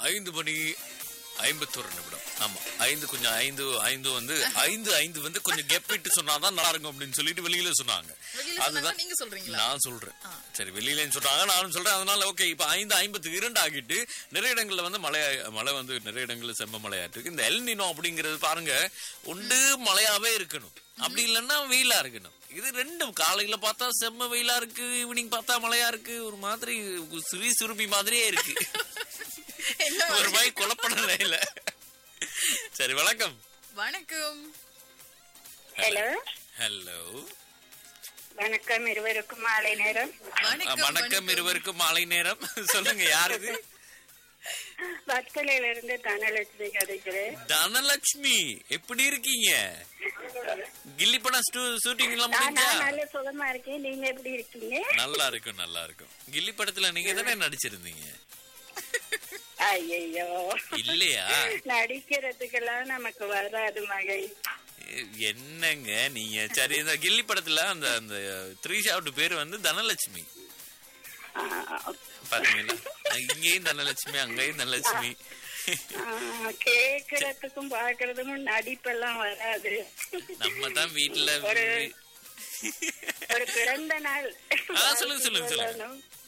ஐந்து மணி ஐம்பத்தொரு நிமிடம் ஆமா ஐந்து கொஞ்சம் ஐந்து ஐந்து வந்து ஐந்து ஐந்து வந்து கொஞ்சம் கெப் விட்டு சொன்னாதான் நல்லா இருக்கும் அப்படின்னு சொல்லிட்டு வெளியில சொன்னாங்க வெளியில சொன்னாங்க, நீங்க சொல்றீங்களா? நான் சொல்றேன் சரி வெளியிலன்னு சொல்றாங்க நானும் சொல்றேன் அதனால ஓகே இப்ப ஐந்து ஐம்பத்தி இரண்டு ஆகிட்டு நிறைய இடங்கள்ல வந்து மழை மழை வந்து நிறைய இடங்கள்ல செம்ம மழையாட்டு இருக்கு இந்த எல்னினோ அப்படிங்கிறது பாருங்க ஒன்று மழையாவே இருக்கணும் அப்படி இல்லைன்னா வெயிலா இருக்கணும் இது ரெண்டும் காலையில பார்த்தா செம்ம வெயிலா இருக்கு ஈவினிங் பார்த்தா மழையா இருக்கு ஒரு மாதிரி சுவி சுருபி மாதிரியே இருக்கு என்ன ஒரு மாதிரி குழப்ப நிலையில சரி வணக்கம் வணக்கம் ஹலோ ஹலோ வணக்கம் இருவருக்கும் மாலை நேரம் வணக்கம் வணக்கம் இருவருக்கும் மாலை நேரம் சொல்லுங்க யாரு இது வத்தலையில இருந்து தனலட்சுமி கிடைக்கிறேன் தனலட்சுமி எப்படி இருக்கீங்க கில்லி படம் ஷூட்டிங் எல்லாம் நான் முடிஞ்சா நான் நல்ல சுகமா இருக்கேன் நீங்க எப்படி இருக்கீங்க நல்லா இருக்கும் நல்லா இருக்கும் கில்லி படத்துல நீங்க தானே நடிச்சிருந்தீங்க ஐயோ இல்லையா நடிக்கிறதுக்கெல்லாம் நமக்கு வராது மகை எ- என்னங்க நீங்க சரி இந்த கில்லி படத்துல அந்த அந்த த்ரீ ஷாட் பேர் வந்து தனலட்சுமி ஆ, பாத்தீங்களா இங்கேயும் தனலட்சுமி அங்கேயும் தனலட்சுமி ஆ, கேக்குறதுக்கும் பாக்குறதுக்கும் நடிப்பெல்லாம் வராது நம்ம தான் வீட்டுல ஒரு- ஒரு பிறந்த நாள் ஆ, சொல்லுங்க, சொல்லுங்க, சொல்லுங்க. சொல்லணும்.